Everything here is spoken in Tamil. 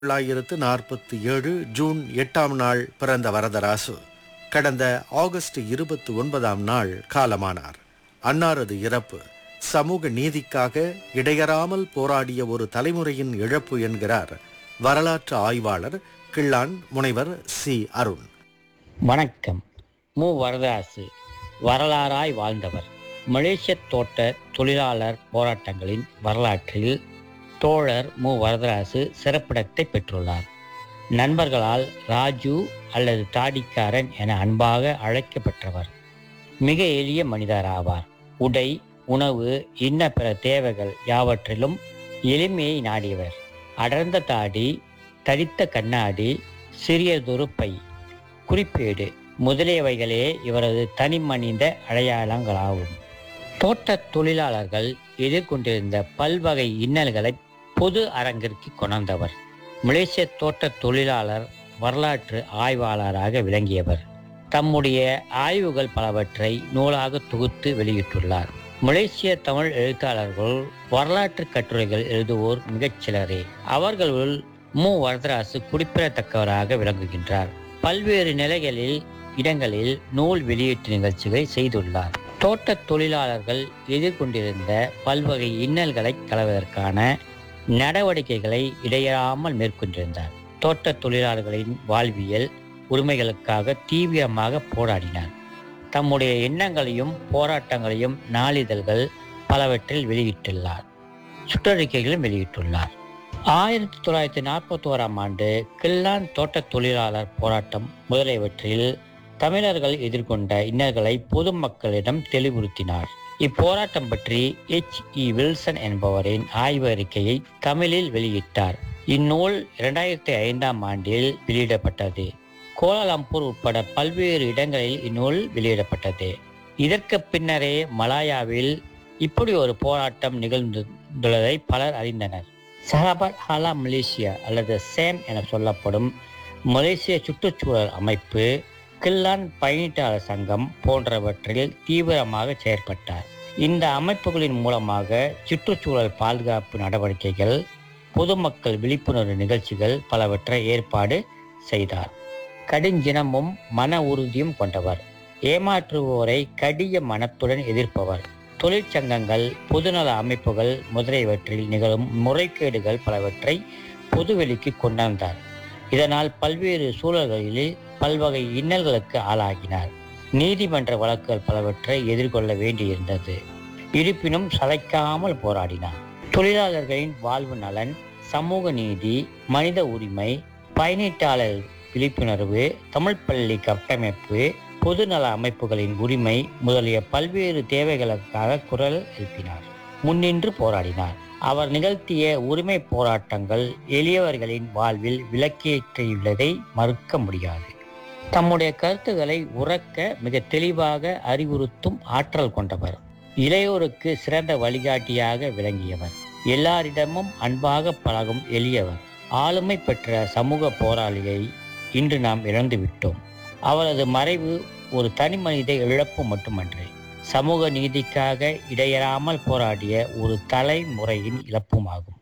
தொள்ளாயிரத்து நாற்பத்தி ஏழு ஜூன் எட்டாம் நாள் பிறந்த வரதராசு கடந்த ஆகஸ்ட் இருபத்தி ஒன்பதாம் நாள் காலமானார் அன்னாரது இறப்பு சமூக நீதிக்காக இடையறாமல் போராடிய ஒரு தலைமுறையின் இழப்பு என்கிறார் வரலாற்று ஆய்வாளர் கிள்ளான் முனைவர் சி அருண் வணக்கம் மு வரதராசு வரலாறாய் வாழ்ந்தவர் மலேசிய தோட்ட தொழிலாளர் போராட்டங்களின் வரலாற்றில் தோழர் மு வரதராசு சிறப்பிடத்தை பெற்றுள்ளார் நண்பர்களால் ராஜு அல்லது தாடிக்காரன் என அன்பாக அழைக்கப்பட்டவர் மிக எளிய மனிதர் ஆவார் உடை உணவு இன்ன பிற தேவைகள் யாவற்றிலும் எளிமையை நாடியவர் அடர்ந்த தாடி தடித்த கண்ணாடி சிறியதொரு பை குறிப்பேடு முதலியவைகளே இவரது தனிமனித அடையாளங்களாகும் தோட்டத் தொழிலாளர்கள் எதிர்கொண்டிருந்த பல்வகை இன்னல்களை பொது அரங்கிற்கு கொணர்ந்தவர் மலேசிய தோட்டத் தொழிலாளர் வரலாற்று ஆய்வாளராக விளங்கியவர் தம்முடைய ஆய்வுகள் பலவற்றை நூலாக தொகுத்து வெளியிட்டுள்ளார் மலேசிய தமிழ் எழுத்தாளர்கள் வரலாற்று கட்டுரைகள் எழுதுவோர் மிகச் சிலரே அவர்களுள் மு வரதராசு குறிப்பிடத்தக்கவராக விளங்குகின்றார் பல்வேறு நிலைகளில் இடங்களில் நூல் வெளியீட்டு நிகழ்ச்சிகளை செய்துள்ளார் தோட்டத் தொழிலாளர்கள் எதிர்கொண்டிருந்த பல்வகை இன்னல்களை களைவதற்கான நடவடிக்கைகளை இடையறாமல் மேற்கொண்டிருந்தார் தோட்டத் தொழிலாளர்களின் வாழ்வியல் உரிமைகளுக்காக தீவிரமாக போராடினார் தம்முடைய எண்ணங்களையும் போராட்டங்களையும் நாளிதழ்கள் பலவற்றில் வெளியிட்டுள்ளார் சுற்றறிக்கைகளும் வெளியிட்டுள்ளார் ஆயிரத்தி தொள்ளாயிரத்தி நாற்பத்தி ஓராம் ஆண்டு கில்லான் தோட்டத் தொழிலாளர் போராட்டம் முதலியவற்றில் தமிழர்கள் எதிர்கொண்ட இன்னல்களை பொதுமக்களிடம் தெளிவுறுத்தினார் இப்போராட்டம் பற்றி எச் இ வில்சன் என்பவரின் ஆய்வு அறிக்கையை தமிழில் வெளியிட்டார் இந்நூல் இரண்டாயிரத்தி ஐந்தாம் ஆண்டில் வெளியிடப்பட்டது கோலாலம்பூர் உட்பட பல்வேறு இடங்களில் இந்நூல் வெளியிடப்பட்டது இதற்கு பின்னரே மலாயாவில் இப்படி ஒரு போராட்டம் நிகழ்ந்துள்ளதை பலர் அறிந்தனர் சஹாபத் ஹாலா மலேசியா அல்லது சேம் என சொல்லப்படும் மலேசிய சுற்றுச்சூழல் அமைப்பு கில்லான் பயணிட்டாளர் சங்கம் போன்றவற்றில் தீவிரமாக செயற்பட்டார் இந்த அமைப்புகளின் மூலமாக சுற்றுச்சூழல் பாதுகாப்பு நடவடிக்கைகள் பொதுமக்கள் விழிப்புணர்வு நிகழ்ச்சிகள் பலவற்றை ஏற்பாடு செய்தார் கடுஞ்சினமும் மன உறுதியும் கொண்டவர் ஏமாற்றுவோரை கடிய மனத்துடன் எதிர்ப்பவர் தொழிற்சங்கங்கள் பொதுநல அமைப்புகள் முதலியவற்றில் நிகழும் முறைகேடுகள் பலவற்றை பொதுவெளிக்கு கொண்டாந்தார் இதனால் பல்வேறு சூழல்களில் பல்வகை இன்னல்களுக்கு ஆளாகினார் நீதிமன்ற வழக்குகள் பலவற்றை எதிர்கொள்ள வேண்டியிருந்தது இருப்பினும் சளைக்காமல் போராடினார் தொழிலாளர்களின் வாழ்வு நலன் சமூக நீதி மனித உரிமை பயணீட்டாளர் விழிப்புணர்வு தமிழ் பள்ளி கட்டமைப்பு பொதுநல அமைப்புகளின் உரிமை முதலிய பல்வேறு தேவைகளுக்காக குரல் எழுப்பினார் முன்னின்று போராடினார் அவர் நிகழ்த்திய உரிமை போராட்டங்கள் எளியவர்களின் வாழ்வில் விளக்கேற்றியுள்ளதை மறுக்க முடியாது தம்முடைய கருத்துக்களை உறக்க மிக தெளிவாக அறிவுறுத்தும் ஆற்றல் கொண்டவர் இளையோருக்கு சிறந்த வழிகாட்டியாக விளங்கியவர் எல்லாரிடமும் அன்பாக பழகும் எளியவர் ஆளுமை பெற்ற சமூக போராளியை இன்று நாம் இழந்துவிட்டோம் அவரது மறைவு ஒரு தனி மனித இழப்பு மட்டுமன்று சமூக நீதிக்காக இடையறாமல் போராடிய ஒரு தலைமுறையின் இழப்புமாகும்